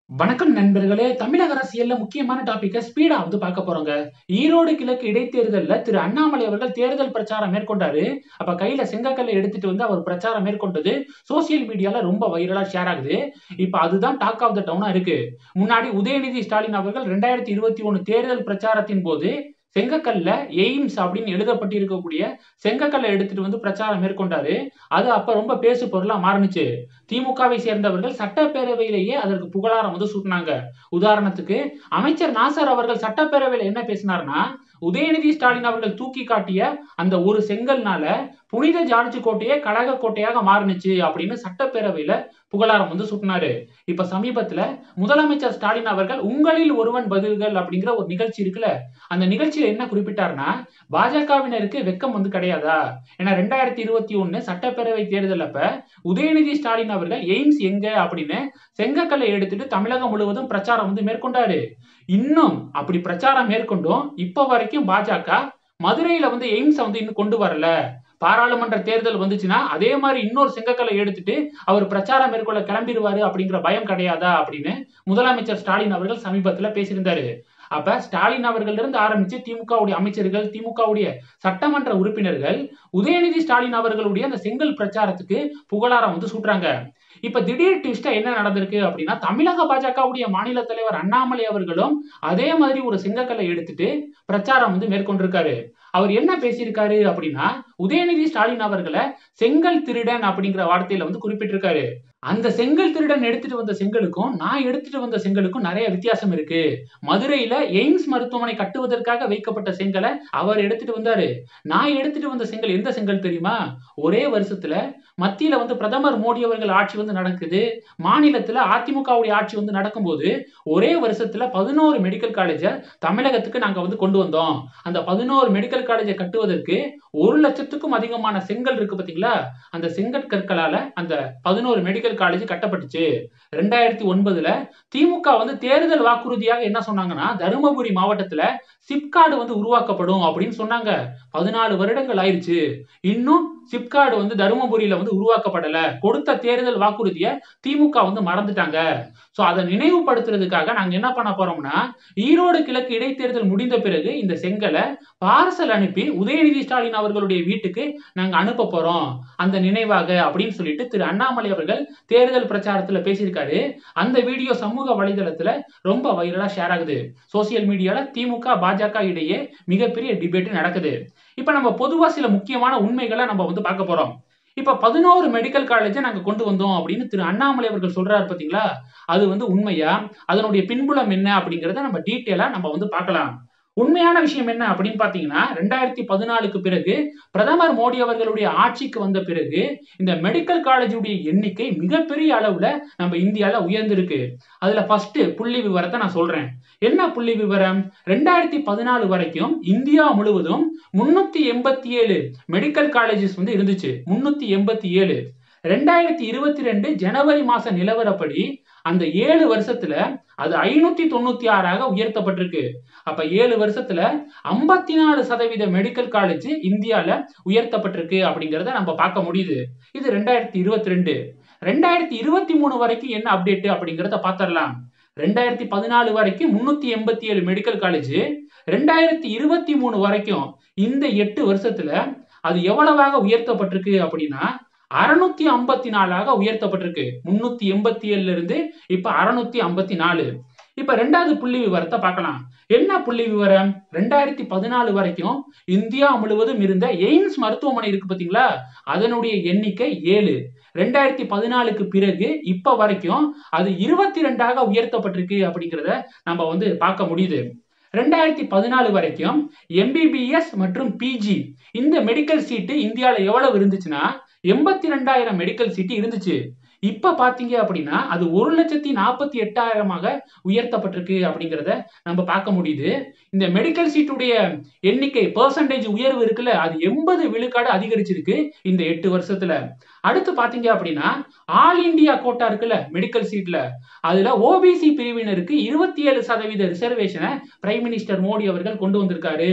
வணக்கம் நண்பர்களே தமிழக அரசியல்ல முக்கியமான டாபிக்க ஸ்பீடா வந்து பார்க்க போறோங்க ஈரோடு கிழக்கு இடைத்தேர்தல்ல திரு அண்ணாமலை அவர்கள் தேர்தல் பிரச்சாரம் மேற்கொண்டாரு அப்ப கையில செங்கக்கல்லை எடுத்துட்டு வந்து அவர் பிரச்சாரம் மேற்கொண்டது சோசியல் மீடியால ரொம்ப வைரலா ஷேர் ஆகுது இப்ப அதுதான் டாக் ஆஃப் த டவுனா இருக்கு முன்னாடி உதயநிதி ஸ்டாலின் அவர்கள் ரெண்டாயிரத்தி இருபத்தி ஒண்ணு தேர்தல் பிரச்சாரத்தின் போது செங்கக்கல்ல எய்ம்ஸ் அப்படின்னு எழுதப்பட்டிருக்கக்கூடிய செங்கக்கல்லை எடுத்துட்டு வந்து பிரச்சாரம் மேற்கொண்டாரு அது அப்ப ரொம்ப பேசு பொருளா மாறுனுச்சு திமுகவை சேர்ந்தவர்கள் சட்டப்பேரவையிலேயே அதற்கு புகழாரம் வந்து சூட்டினாங்க உதாரணத்துக்கு அமைச்சர் நாசர் அவர்கள் சட்டப்பேரவையில என்ன பேசினார்னா உதயநிதி ஸ்டாலின் அவர்கள் தூக்கி காட்டிய அந்த ஒரு செங்கல்னால புனித ஜார்ஜ் கோட்டையே கழக கோட்டையாக மாறுனுச்சு அப்படின்னு சட்டப்பேரவையில புகழாரம் வந்து சூட்டினாரு இப்ப சமீபத்துல முதலமைச்சர் ஸ்டாலின் அவர்கள் உங்களில் ஒருவன் பதில்கள் அப்படிங்கிற ஒரு நிகழ்ச்சி இருக்குல்ல அந்த நிகழ்ச்சியில என்ன குறிப்பிட்டார்னா பாஜகவினருக்கு வெக்கம் வந்து கிடையாதா ஏன்னா ரெண்டாயிரத்தி இருபத்தி ஒண்ணு சட்டப்பேரவை தேர்தல் அப்ப உதயநிதி ஸ்டாலின் அவர்கள் எய்ம்ஸ் எங்க அப்படின்னு செங்கக்கல்லை எடுத்துட்டு தமிழகம் முழுவதும் பிரச்சாரம் வந்து மேற்கொண்டாரு இன்னும் அப்படி பிரச்சாரம் மேற்கொண்டும் இப்ப வரைக்கும் பாஜக மதுரையில வந்து எய்ம்ஸை வந்து இன்னும் கொண்டு வரல பாராளுமன்ற தேர்தல் வந்துச்சுன்னா அதே மாதிரி இன்னொரு செங்கக்கல்லை எடுத்துட்டு அவர் பிரச்சாரம் மேற்கொள்ள கிளம்பிடுவாரு அப்படிங்கிற பயம் கிடையாதா அப்படின்னு முதலமைச்சர் ஸ்டாலின் அவர்கள் சமீபத்துல பேசியிருந்தாரு அப்ப ஸ்டாலின் அவர்கள் இருந்து ஆரம்பிச்சு திமுகவுடைய அமைச்சர்கள் திமுகவுடைய சட்டமன்ற உறுப்பினர்கள் உதயநிதி ஸ்டாலின் அவர்களுடைய அந்த செங்கல் பிரச்சாரத்துக்கு புகழாரம் வந்து சூட்டுறாங்க இப்ப திடீர் ட்விஸ்டா என்ன நடந்திருக்கு அப்படின்னா தமிழக பாஜகவுடைய மாநில தலைவர் அண்ணாமலை அவர்களும் அதே மாதிரி ஒரு செங்கக்கல்லை எடுத்துட்டு பிரச்சாரம் வந்து மேற்கொண்டிருக்காரு அவர் என்ன பேசியிருக்காரு அப்படின்னா உதயநிதி ஸ்டாலின் அவர்களை செங்கல் திருடன் அப்படிங்கிற வார்த்தையில வந்து குறிப்பிட்டிருக்காரு அந்த செங்கல் திருடன் எடுத்துட்டு வந்த செங்கலுக்கும் நான் எடுத்துட்டு வந்த செங்கலுக்கும் நிறைய வித்தியாசம் இருக்கு மதுரையில எய்ம்ஸ் மருத்துவமனை கட்டுவதற்காக வைக்கப்பட்ட செங்கலை அவர் எடுத்துட்டு வந்தாரு நான் எடுத்துட்டு வந்த செங்கல் எந்த செங்கல் தெரியுமா ஒரே வருஷத்துல மத்தியில வந்து பிரதமர் மோடி அவர்கள் ஆட்சி வந்து நடக்குது மாநிலத்துல அதிமுகவுடைய ஆட்சி வந்து நடக்கும்போது ஒரே வருஷத்துல பதினோரு மெடிக்கல் காலேஜை தமிழகத்துக்கு நாங்க வந்து கொண்டு வந்தோம் அந்த பதினோரு மெடிக்கல் காலேஜை கட்டுவதற்கு ஒரு லட்சத்துக்கும் அதிகமான செங்கல் இருக்கு பாத்தீங்களா அந்த செங்கல் கற்களால அந்த பதினோரு மெடிக்கல் காலேஜ் கட்டப்பட்டுச்சு ரெண்டாயிரத்தி ஒன்பதுல திமுக வந்து தேர்தல் வாக்குறுதியாக என்ன சொன்னாங்கன்னா தருமபுரி மாவட்டத்துல சிப்கார்டு வந்து உருவாக்கப்படும் அப்படின்னு சொன்னாங்க பதினாலு வருடங்கள் ஆயிருச்சு இன்னும் சிப்கார்டு வந்து தருமபுரியில வந்து உருவாக்கப்படல கொடுத்த தேர்தல் வாக்குறுதிய திமுக வந்து மறந்துட்டாங்க சோ அதை நினைவுபடுத்துறதுக்காக நாங்க என்ன பண்ண போறோம்னா ஈரோடு கிழக்கு இடைத்தேர்தல் முடிந்த பிறகு இந்த செங்கலை பார்சல் அனுப்பி உதயநிதி ஸ்டாலின் அவர்களுடைய வீட்டுக்கு நாங்க அனுப்ப போறோம் அந்த நினைவாக அப்படின்னு சொல்லிட்டு திரு அண்ணாமலை அவர்கள் தேர்தல் பிரச்சாரத்துல பேசியிருக்காரு அந்த வீடியோ சமூக வலைதளத்துல ரொம்ப வைரலா ஷேர் ஆகுது சோசியல் மீடியால திமுக பாஜக இடையே மிகப்பெரிய டிபேட் நடக்குது இப்ப நம்ம பொதுவா சில முக்கியமான உண்மைகளை நம்ம வந்து பார்க்க போறோம் இப்ப பதினோரு மெடிக்கல் காலேஜை நாங்க கொண்டு வந்தோம் அப்படின்னு திரு அண்ணாமலை அவர்கள் சொல்றாரு பாத்தீங்களா அது வந்து உண்மையா அதனுடைய பின்புலம் என்ன அப்படிங்கறத நம்ம டீட்டெயிலா நம்ம வந்து பார்க்கலாம் உண்மையான விஷயம் என்ன அப்படின்னு பாத்தீங்கன்னா ரெண்டாயிரத்தி பதினாலுக்கு பிறகு பிரதமர் மோடி அவர்களுடைய ஆட்சிக்கு வந்த பிறகு இந்த மெடிக்கல் காலேஜுடைய எண்ணிக்கை மிகப்பெரிய அளவுல நம்ம இந்தியால உயர்ந்திருக்கு அதுல ஃபர்ஸ்ட் புள்ளி விவரத்தை நான் சொல்றேன் என்ன புள்ளி விவரம் ரெண்டாயிரத்தி பதினாலு வரைக்கும் இந்தியா முழுவதும் முன்னூத்தி எண்பத்தி ஏழு மெடிக்கல் காலேஜஸ் வந்து இருந்துச்சு முன்னூத்தி எண்பத்தி ஏழு ரெண்டாயிரத்தி இருபத்தி ரெண்டு ஜனவரி மாச நிலவரப்படி அந்த ஏழு வருஷத்துல அது ஐநூத்தி தொண்ணூத்தி ஆறாக உயர்த்தப்பட்டிருக்கு அப்ப ஏழு வருஷத்துல ஐம்பத்தி நாலு சதவீத மெடிக்கல் காலேஜ் இந்தியால உயர்த்தப்பட்டிருக்கு அப்படிங்கறத நம்ம பார்க்க முடியுது இது ரெண்டாயிரத்தி இருபத்தி ரெண்டு ரெண்டாயிரத்தி இருபத்தி மூணு வரைக்கும் என்ன அப்டேட் அப்படிங்கறத பாத்திரலாம் ரெண்டாயிரத்தி பதினாலு வரைக்கும் முன்னூத்தி எண்பத்தி ஏழு மெடிக்கல் காலேஜ் ரெண்டாயிரத்தி இருபத்தி மூணு வரைக்கும் இந்த எட்டு வருஷத்துல அது எவ்வளவாக உயர்த்தப்பட்டிருக்கு அப்படின்னா அறுநூத்தி ஐம்பத்தி நாலாக உயர்த்தப்பட்டிருக்கு முன்னூத்தி எண்பத்தி ஏழுல இருந்து இப்ப அறுநூத்தி ஐம்பத்தி நாலு இப்ப ரெண்டாவது புள்ளி விவரத்தை பார்க்கலாம் என்ன புள்ளி விவரம் ரெண்டாயிரத்தி பதினாலு வரைக்கும் இந்தியா முழுவதும் இருந்த எய்ம்ஸ் மருத்துவமனை இருக்கு பாத்தீங்களா அதனுடைய எண்ணிக்கை ஏழு ரெண்டாயிரத்தி பதினாலுக்கு பிறகு இப்ப வரைக்கும் அது இருபத்தி ரெண்டாக உயர்த்தப்பட்டிருக்கு அப்படிங்கிறத நம்ம வந்து பார்க்க முடியுது ரெண்டாயிரத்தி பதினாலு வரைக்கும் எம்பிபிஎஸ் மற்றும் பிஜி இந்த மெடிக்கல் சீட்டு இந்தியாவில் எவ்வளவு இருந்துச்சுன்னா எண்பத்தி ரெண்டாயிரம் மெடிக்கல் சீட்டு இருந்துச்சு இப்ப பாத்தீங்க அப்படின்னா அது ஒரு லட்சத்தி நாற்பத்தி எட்டாயிரமாக உயர்த்தப்பட்டிருக்கு அப்படிங்கிறத நம்ம பார்க்க முடியுது இந்த மெடிக்கல் சீட்டுடைய எண்ணிக்கை பெர்சன்டேஜ் உயர்வு இருக்குல்ல அது எண்பது விழுக்காடு அதிகரிச்சிருக்கு இந்த எட்டு வருஷத்துல அடுத்து பாத்தீங்க அப்படின்னா ஆல் இந்தியா கோட்டா இருக்குல்ல மெடிக்கல் சீட்ல அதுல ஓபிசி பிரிவினருக்கு இருபத்தி ஏழு சதவீத ரிசர்வேஷனை பிரைம் மினிஸ்டர் மோடி அவர்கள் கொண்டு வந்திருக்காரு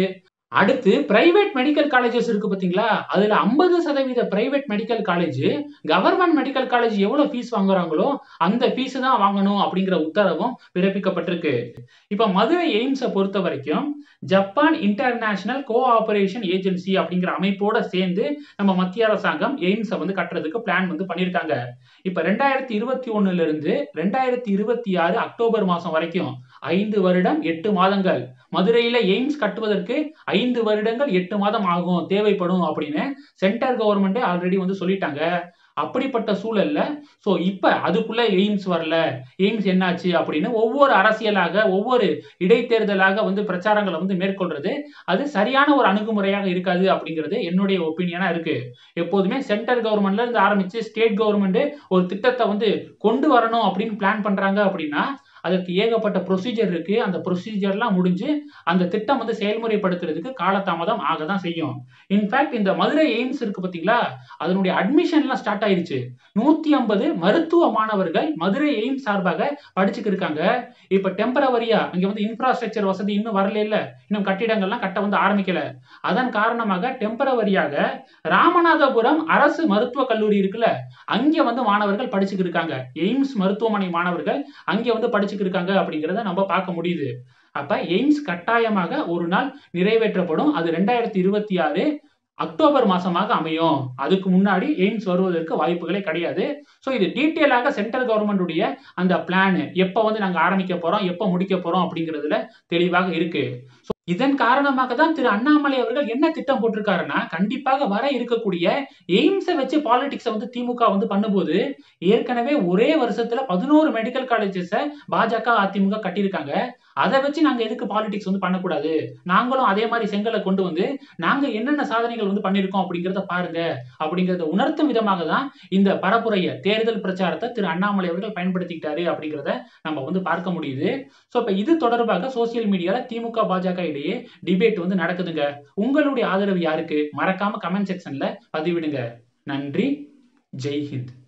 அடுத்து பிரைவேட் மெடிக்கல் காலேஜஸ் இருக்கு பாத்தீங்களா அதுல ஐம்பது சதவீத private medical college government medical college எவ்வளவு ஃபீஸ் வாங்குறாங்களோ அந்த ஃபீஸ் தான் வாங்கணும் அப்படிங்கிற உத்தரவும் பிறப்பிக்கப்பட்டிருக்கு இப்ப மதுரை எய்ம்ஸை பொறுத்த வரைக்கும் ஜப்பான் இன்டர்நேஷனல் கோஆபரேஷன் ஏஜென்சி அப்படிங்கிற அமைப்போட சேர்ந்து நம்ம மத்திய அரசாங்கம் எய்ம்ஸை வந்து கட்டுறதுக்கு பிளான் வந்து பண்ணியிருக்காங்க இப்ப ரெண்டாயிரத்தி இருபத்தி ஒண்ணுல இருந்து ரெண்டாயிரத்தி இருபத்தி ஆறு அக்டோபர் மாசம் வரைக்கும் ஐந்து வருடம் எட்டு மாதங்கள் மதுரையில எய்ம்ஸ் கட்டுவதற்கு ஐந்து வருடங்கள் எட்டு மாதம் ஆகும் தேவைப்படும் அப்படின்னு சென்ட்ரல் கவர்மெண்டே ஆல்ரெடி வந்து சொல்லிட்டாங்க அப்படிப்பட்ட சூழல்ல சோ இப்ப அதுக்குள்ள எய்ம்ஸ் வரல எய்ம்ஸ் என்னாச்சு அப்படின்னு ஒவ்வொரு அரசியலாக ஒவ்வொரு இடைத்தேர்தலாக வந்து பிரச்சாரங்களை வந்து மேற்கொள்றது அது சரியான ஒரு அணுகுமுறையாக இருக்காது அப்படிங்கிறது என்னுடைய ஒப்பீனியனா இருக்கு எப்போதுமே சென்ட்ரல் கவர்மெண்ட்ல இருந்து ஆரம்பிச்சு ஸ்டேட் கவர்மெண்ட் ஒரு திட்டத்தை வந்து கொண்டு வரணும் அப்படின்னு பிளான் பண்றாங்க அப்படின்னா அதற்கு ஏகப்பட்ட ப்ரொசீஜர் இருக்கு அந்த ப்ரொசீஜர்லாம் முடிஞ்சு அந்த திட்டம் வந்து செயல்முறைப்படுத்துறதுக்கு காலதாமதம் ஆக தான் செய்யும் இன்ஃபேக்ட் இந்த மதுரை எய்ம்ஸ் இருக்கு பாத்தீங்களா அதனுடைய அட்மிஷன்லாம் ஸ்டார்ட் ஆயிருச்சு நூத்தி ஐம்பது மருத்துவ மாணவர்கள் மதுரை எய்ம்ஸ் சார்பாக படிச்சுட்டு இருக்காங்க இப்ப டெம்பரவரியா இங்க வந்து இன்ஃப்ராஸ்ட்ரக்சர் வசதி இன்னும் வரல இல்ல இன்னும் கட்டிடங்கள்லாம் கட்ட வந்து ஆரம்பிக்கல அதன் காரணமாக டெம்பரவரியாக ராமநாதபுரம் அரசு மருத்துவக் கல்லூரி இருக்குல்ல அங்க வந்து மாணவர்கள் படிச்சுட்டு இருக்காங்க எய்ம்ஸ் மருத்துவமனை மாணவர்கள் அங்க வந்து படிச்சுட்டு இருக்காங்க அப்படிங்கிறத நம்ம பார்க்க முடியுது அப்ப எய்ம்ஸ் கட்டாயமாக ஒரு நாள் நிறைவேற்றப்படும் அது ரெண்டாயிரத்தி இருபத்தி ஆறு அக்டோபர் மாசமாக அமையும் அதுக்கு முன்னாடி எய்ம்ஸ் வருவதற்கு வாய்ப்புகளே கிடையாது ஸோ இது டீட்டெயிலாக சென்ட்ரல் கவர்மெண்டுடைய அந்த பிளான் எப்போ வந்து நாங்கள் ஆரம்பிக்க போறோம் எப்போ முடிக்க போறோம் அப்படிங்கிறதுல தெளிவாக இருக்கு So, இதன் காரணமாக தான் திரு அண்ணாமலை அவர்கள் என்ன திட்டம் போட்டிருக்காருன்னா கண்டிப்பாக வர இருக்கக்கூடிய எய்ம்ஸை வச்சு பாலிடிக்ஸை வந்து திமுக வந்து பண்ணும்போது ஏற்கனவே ஒரே வருஷத்துல பதினோரு மெடிக்கல் காலேஜஸை பாஜக அதிமுக கட்டியிருக்காங்க அதை வச்சு நாங்க எதுக்கு பாலிடிக்ஸ் வந்து பண்ணக்கூடாது நாங்களும் அதே மாதிரி செங்கலை கொண்டு வந்து நாங்க என்னென்ன சாதனைகள் வந்து பண்ணியிருக்கோம் அப்படிங்கிறத பாருங்க அப்படிங்கறத உணர்த்தும் விதமாக தான் இந்த பரப்புரைய தேர்தல் பிரச்சாரத்தை திரு அண்ணாமலை அவர்கள் பயன்படுத்திக்கிட்டாரு அப்படிங்கிறத நம்ம வந்து பார்க்க முடியுது ஸோ இப்போ இது தொடர்பாக சோசியல் மீடியால திமுக பாஜக இடையே டிபேட் வந்து நடக்குதுங்க உங்களுடைய ஆதரவு யாருக்கு மறக்காம கமெண்ட் செக்ஷன்ல பதிவிடுங்க நன்றி ஜெய் ஹிந்த்